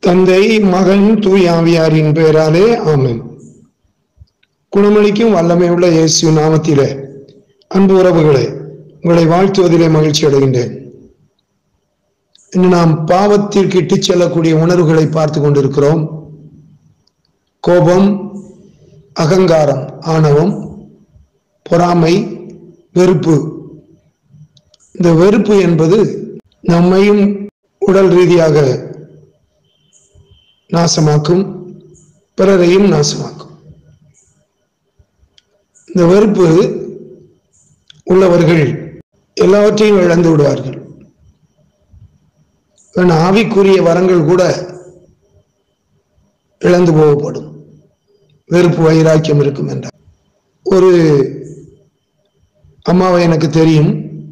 தந்தை மகன் தூய் ஆவியாரின் பெயராலே ஆமென் குணமளிக்கும் வல்லமை உள்ள இயேசு நாமத்திலே அன்பு உறவுகளே உங்களை வாழ்த்துவதிலே மகிழ்ச்சி அடைகின்றேன் இன்று நாம் பாவத்திற்கு இட்டுச் செல்லக்கூடிய உணர்வுகளை பார்த்து கொண்டிருக்கிறோம் கோபம் அகங்காரம் ஆணவம் பொறாமை வெறுப்பு இந்த வெறுப்பு என்பது நம்மையும் உடல் ரீதியாக நாசமாக்கும் பிறரையும் நாசமாக்கும் இந்த வெறுப்பு உள்ளவர்கள் எல்லாவற்றையும் இழந்து விடுவார்கள் ஏன்னா, ஆவிக்குரிய வரங்கள் கூட இழந்து போகப்படும் வெறுப்பு வைராக்கியம் இருக்கும் என்றார் ஒரு அம்மாவை எனக்கு தெரியும்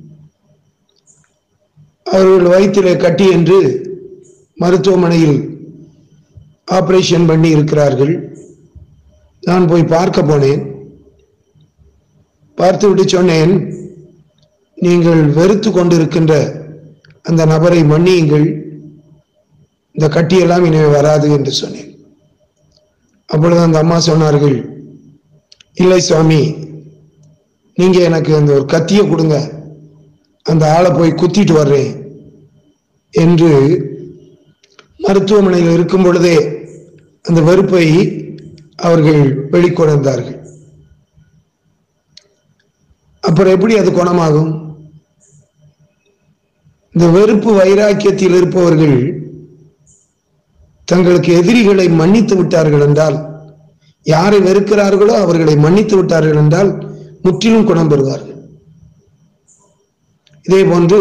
அவர்கள் வயிற்றிலே கட்டி என்று மருத்துவமனையில் ஆபரேஷன் பண்ணி இருக்கிறார்கள் நான் போய் பார்க்க போனேன் பார்த்துவிட்டு சொன்னேன் நீங்கள் வெறுத்து கொண்டிருக்கின்ற அந்த நபரை மன்னியுங்கள் இந்த கட்டியெல்லாம் இனிமே வராது என்று சொன்னேன் அப்பொழுது அந்த அம்மா சொன்னார்கள் இல்லை சுவாமி நீங்க எனக்கு அந்த ஒரு கத்தியை கொடுங்க அந்த ஆளை போய் குத்திட்டு வர்றேன் என்று மருத்துவமனையில் இருக்கும் பொழுதே அந்த வெறுப்பை அவர்கள் வெளிக்கொணர்ந்தார்கள் அப்புறம் எப்படி அது குணமாகும் இந்த வெறுப்பு வைராக்கியத்தில் இருப்பவர்கள் தங்களுக்கு எதிரிகளை மன்னித்து விட்டார்கள் என்றால் யாரை வெறுக்கிறார்களோ அவர்களை மன்னித்து விட்டார்கள் என்றால் முற்றிலும் குணம் பெறுவார்கள் இதே போன்று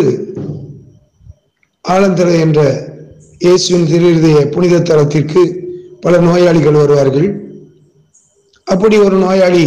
ஆலந்தரை என்ற இயேசுவின் திருதய புனித தலத்திற்கு பல நோயாளிகள் வருவார்கள் அப்படி ஒரு நோயாளி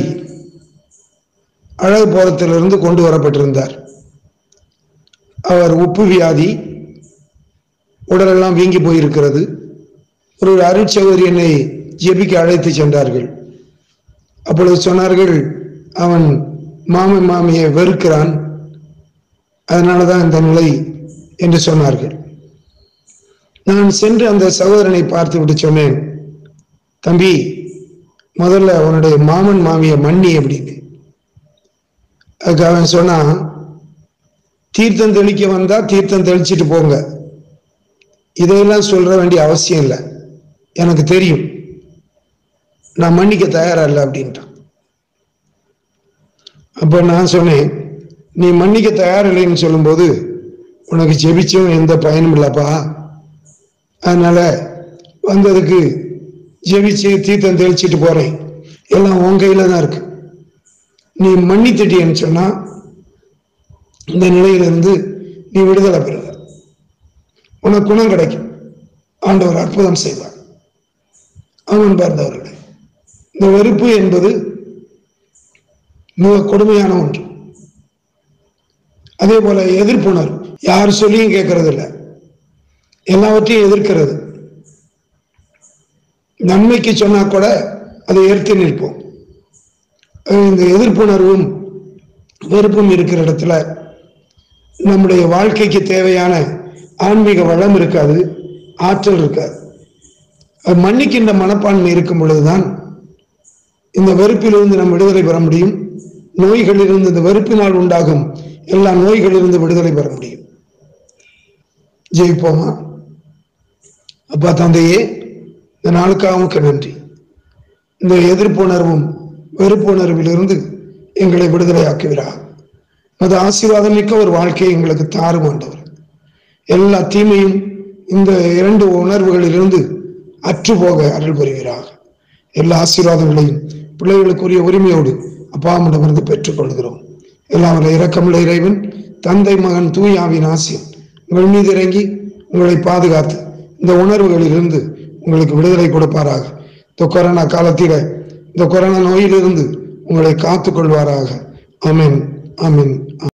அழகு போதத்திலிருந்து கொண்டு வரப்பட்டிருந்தார் அவர் உப்பு வியாதி உடலெல்லாம் வீங்கி போயிருக்கிறது ஒரு அருட்சகோதரி என்னை ஜெபிக்க அழைத்து சென்றார்கள் அப்பொழுது சொன்னார்கள் அவன் மாமன் மாமியை வெறுக்கிறான் அதனாலதான் இந்த நிலை என்று சொன்னார்கள் நான் சென்று அந்த சகோதரனை பார்த்து விட்டு சொன்னேன் தம்பி முதல்ல உன்னுடைய மாமன் மாமிய மன்னி அப்படின்னு அதுக்கு அவன் சொன்னான் தீர்த்தம் தெளிக்க வந்தா தீர்த்தம் தெளிச்சிட்டு போங்க இதையெல்லாம் சொல்ற வேண்டிய அவசியம் இல்லை எனக்கு தெரியும் நான் மன்னிக்க தயாரா இல்லை அப்படின்ட்டான் அப்ப நான் சொன்னேன் நீ மன்னிக்க தயார் இல்லைன்னு சொல்லும்போது உனக்கு ஜெபிச்சும் எந்த பயனும் இல்லப்பா அதனால வந்ததுக்கு ஜெபிச்சு தீர்த்தம் தெளிச்சிட்டு போறேன் எல்லாம் உன் கையில தான் இருக்கு நீ மன்னித்துட்டியன்னு சொன்னா இந்த நிலையிலிருந்து நீ விடுதலை பெறுவ உனக்கு குணம் கிடைக்கும் ஆண்டவர் அற்புதம் செய்வார் அவன் பார்ந்தவர்களே இந்த வெறுப்பு என்பது மிக கொடுமையான ஒன்று அதே போல எதிர்ப்புணர்வு யார் சொல்லியும் கேட்கறது இல்லை எல்லாவற்றையும் எதிர்க்கிறது நன்மைக்கு சொன்னா கூட அதை ஏற்று நிற்போம் அஹ் இந்த எதிர்ப்புணர்வும் வெறுப்பும் இருக்கிற இடத்துல நம்முடைய வாழ்க்கைக்கு தேவையான ஆன்மீக வளம் இருக்காது ஆற்றல் இருக்காது அது மன்னிக்கின்ற மனப்பான்மை இருக்கும் பொழுதுதான் இந்த வெறுப்பிலிருந்து நாம் விடுதலை பெற முடியும் நோய்களிலிருந்து இந்த வெறுப்பினால் உண்டாகும் எல்லா நோய்களிலிருந்து விடுதலை பெற முடியும் ஜெயிப்போமா அப்பா தந்தையே இந்த நாளுக்காக உமக்கு நன்றி இந்த எதிர்ப்புணர்வும் வெறுப்புணர்விலிருந்து எங்களை விடுதலையாக்குகிறார் அது ஆசீர்வாதம் மிக்க ஒரு வாழ்க்கையை எங்களுக்கு தாரும் ஆண்டவர் எல்லா தீமையும் இந்த இரண்டு உணர்வுகளிலிருந்து அற்று போக அருள் புரிகிறார் எல்லா ஆசீர்வாதங்களையும் பிள்ளைகளுக்குரிய உரிமையோடு அப்பாவிடமிருந்து பெற்றுக்கொள்கிறோம் எல்லாம் வல்ல இரக்கமுள்ள இறைவன் தந்தை மகன் தூயாவின் ஆசியம் உங்கள் மீது இறங்கி உங்களை பாதுகாத்து இந்த உணர்வுகளிலிருந்து உங்களுக்கு விடுதலை கொடுப்பாராக இந்த கொரோனா காலத்தில இந்த கொரோனா நோயிலிருந்து உங்களை காத்துக் கொள்வாராக ஆமென் ஆமென்